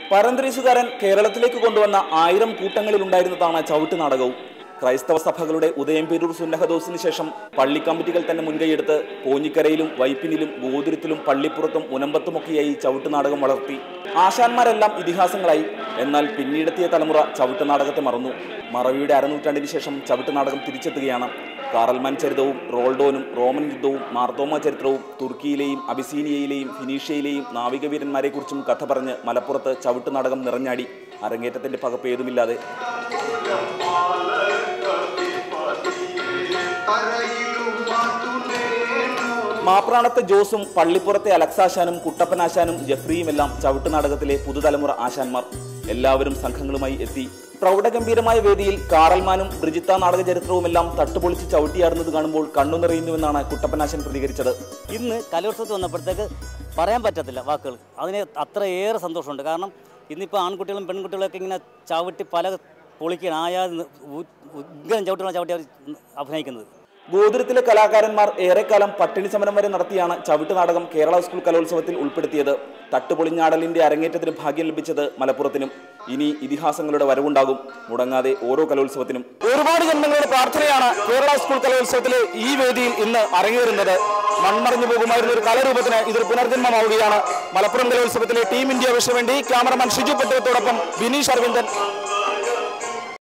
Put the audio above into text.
പരന്തരീസുകാരൻ കേരളത്തിലേക്ക് കൊണ്ടുവന്ന ആയിരം കൂട്ടങ്ങളിലുണ്ടായിരുന്നതാണ് ചവിട്ട് നാടകവും ക്രൈസ്തവ സഭകളുടെ ഉദയംപേരൂർ സുന്നഹദോസിന് ശേഷം പള്ളി കമ്മിറ്റികൾ തന്നെ മുൻകൈയെടുത്ത് പോഞ്ഞിക്കരയിലും വൈപ്പിനിലും ഗോതുരത്തിലും പള്ളിപ്പുറത്തും മുനമ്പത്തുമൊക്കെയായി ചവിട്ട് നാടകം വളർത്തി ആശാന്മാരെല്ലാം ഇതിഹാസങ്ങളായി എന്നാൽ പിന്നീടെത്തിയ തലമുറ ചവിട്ട് നാടകത്തെ മറന്നു മറവിയുടെ അരനൂറ്റാണ്ടിന് ശേഷം ചവിട്ട് നാടകം തിരിച്ചെത്തുകയാണ് കാറൽമാൻ ചരിതവും റോൾഡോനും റോമൻ യുദ്ധവും മാർത്തോമ ചരിത്രവും തുർക്കിയിലെയും അബിസീനിയയിലെയും ഫിനീഷ്യയിലെയും നാവികവീരന്മാരെക്കുറിച്ചും കഥ പറഞ്ഞ് മലപ്പുറത്ത് ചവിട്ട് നാടകം നിറഞ്ഞാടി അരങ്ങേറ്റത്തിന്റെ പകപ്പേതുമില്ലാതെ മാപ്രാണത്തെ ജോസും പള്ളിപ്പുറത്തെ അലക്സാശാനും കുട്ടപ്പനാശാനും ജഫ്രിയുമെല്ലാം ചവിട്ട് നാടകത്തിലെ പുതുതലമുറ ആശാന്മാർ എല്ലാവരും സംഘങ്ങളുമായി എത്തി പ്രൗഢഗംഭീരമായ വേദിയിൽ കാറൽമാനും ബ്രിജിത്ത നാടക ചരിത്രവുമെല്ലാം തട്ടുപൊളിച്ച് ചവിട്ടിയാടുന്നത് കാണുമ്പോൾ കണ്ണു നിറയുന്നുവെന്നാണ് കുട്ടപ്പനാശൻ പ്രതികരിച്ചത് ഇന്ന് കലോത്സവത്തിൽ വന്നപ്പോഴത്തേക്ക് പറയാൻ പറ്റത്തില്ല വാക്കുകൾ അതിന് അത്രയേറെ സന്തോഷമുണ്ട് കാരണം ഇന്നിപ്പോൾ ആൺകുട്ടികളും പെൺകുട്ടികളൊക്കെ ഇങ്ങനെ ചവിട്ടി പല പൊളിക്കാൻ ആയാ ഉഗ്രം ചവിട്ടുള്ള ചവിട്ടി അവർ അഭിനയിക്കുന്നത് ഗോകുരത്തിലെ കലാകാരന്മാർ ഏറെക്കാലം പട്ടിണി സമരം വരെ നടത്തിയാണ് ചവിട്ട് നാടകം കേരള സ്കൂൾ കലോത്സവത്തിൽ ഉൾപ്പെടുത്തിയത് തട്ടുപൊളിഞ്ഞാടലിന്റെ അരങ്ങേറ്റത്തിന് ഭാഗ്യം ലഭിച്ചത് മലപ്പുറത്തിനും ഇനി ഇതിഹാസങ്ങളുടെ വരവുണ്ടാകും മുടങ്ങാതെ ഓരോ കലോത്സവത്തിനും ഒരുപാട് ജന്മങ്ങളുടെ പ്രാർത്ഥനയാണ് കേരള സ്കൂൾ കലോത്സവത്തിലെ ഈ വേദിയിൽ ഇന്ന് അരങ്ങേറുന്നത് മൺമറഞ്ഞു പോകുമായിരുന്ന ഒരു കലാരൂപത്തിന് ഇതൊരു പുനർജന്മമാവുകയാണ് മലപ്പുറം കലോത്സവത്തിലെ ടീം ഇന്ത്യ വിഷു വേണ്ടി ക്യാമറമാൻ ഷിജു പട്ടയത്തോടൊപ്പം ബിനീഷ് അരവിന്ദൻ